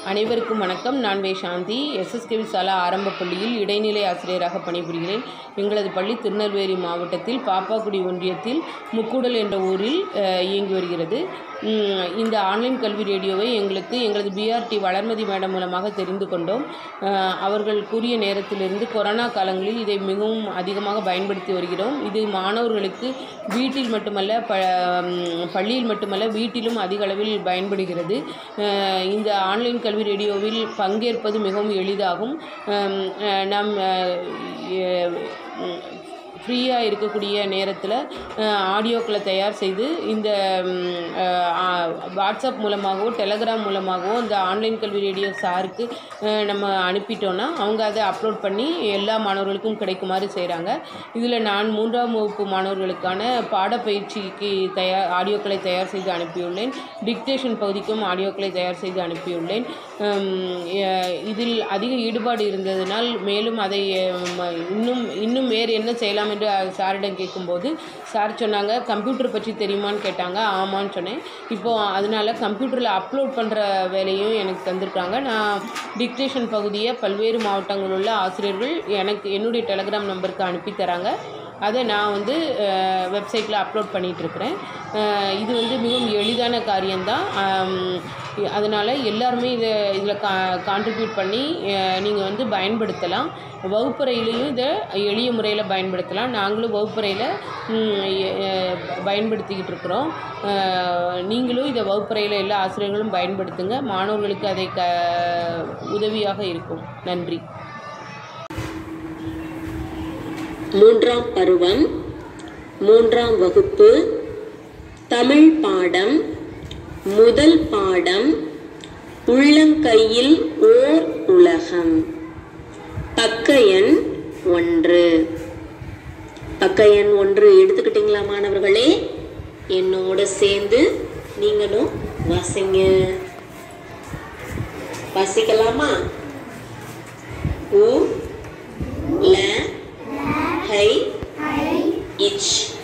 அனைவருக்கும் வணக்கம் நான் வே சாந்தி எஸ்எஸ்கேவி சாலா ஆரம்ப பள்ளியில் இடைநிலை ஆசிரியராக பணிபுரிகிறேன் எங்களது பள்ளி திருநெல்வேலி மாவட்டத்தில் பாப்பாக்குடி ஒன்றியத்தில் முக்கூடல் என்ற ஊரில் அஹ், இயங்கி வருகிறது உம், இந்த ஆன்லைன் கல்வி ரேடியோவை எங்களுக்கு எங்களது பிஆர்டி வளர்மதி மேடம் மூலமாக தெரிந்து கொண்டோம் அஹ், அவர்கள் கூறிய நேரத்திலிருந்து கொரோனா காலங்களில் இதை மிகவும் அதிகமாக பயன்படுத்தி வருகிறோம் இது மாணவர்களுக்கு வீட்டில் மட்டுமல்ல ப உம், பள்ளியில் மட்டுமல்ல வீட்டிலும் அதிக அளவில் பயன்படுகிறது அஹ், இந்த ஆன்லைன் கல்வி ரேடியோவில் பங்கேற்பது மிகவும் எளிதாகும் அம், அஹ், நாம் ஃப்ரீயாக இருக்கக்கூடிய நேரத்தில் ஆடியோக்களை தயார் செய்து இந்த ம், அஹ், வாட்ஸ்அப் மூலமாகவோ டெலகிராம் மூலமாகவோ இந்த ஆன்லைன் கல்வி ரேடியோ சாருக்கு அஹ், நம்ம அனுப்பிட்டோன்னா அவங்க அதை அப்லோட் பண்ணி எல்லா மாணவர்களுக்கும் கிடைக்குமாறு செய்கிறாங்க இதில் நான் மூன்றாம் வகுப்பு மாணவர்களுக்கான பாடப்பயிற்சிக்கு தயார் ஆடியோக்களை தயார் செய்து அனுப்பியுள்ளேன் டிக்டேஷன் பகுதிக்கும் ஆடியோக்களை தயார் செய்து அனுப்பியுள்ளேன் ஹம், எ- இதில் அதிக ஈடுபாடு இருந்ததினால் மேலும் அதை ஹம், இன்னும் இன்னும் வேறு என்ன செய்யலாம் என்று சாரிடம் கேட்கும்போது சார் சொன்னாங்க கம்ப்யூட்டர் பற்றி தெரியுமான்னு கேட்டாங்க ஆமான்னு சொன்னேன் இப்போது அதனால் கம்ப்யூட்டரில் அப்லோட் பண்ணுற வேலையும் எனக்கு தந்திருக்காங்க நான் டிக்டேஷன் பகுதியை பல்வேறு மாவட்டங்களில் உள்ள ஆசிரியர்கள் எனக்கு என்னுடைய டெலகிராம் நம்பருக்கு அனுப்பி தராங்க அதை நான் வந்து வெப்சைட்டில் அப்லோட் பண்ணிகிட்ருக்கிறேன் இது வந்து மிகவும் எளிதான காரியம்தான் அதனால் எல்லாருமே இதை இதில் கா கான்ட்ரிபியூட் பண்ணி நீங்கள் வந்து பயன்படுத்தலாம் வகுப்பறையிலையும் இதை எளிய முறையில் பயன்படுத்தலாம் நாங்களும் வகுப்பறையில் ம், எ- எ- பயன்படுத்திக்கிட்டு இருக்கிறோம் அஹ், நீங்களும் இதை வகுப்பறையில் எல்லா ஆசிரியர்களும் பயன்படுத்துங்க மாணவர்களுக்கு அதை க உதவியாக இருக்கும் நன்றி மூன்றாம் பருவம் மூன்றாம் வகுப்பு தமிழ் பாடம் முதல் பாடம் உள்ளங்கையில் ஓர் உலகம் பக்க எண் ஒன்று பக்க எண் ஒன்று எடுத்துக்கிட்டீங்களா மாணவர்களே என்னோட சேர்ந்து நீங்களும் வாசிங்க வாசிக்கலாமா உ ல ஹை இச்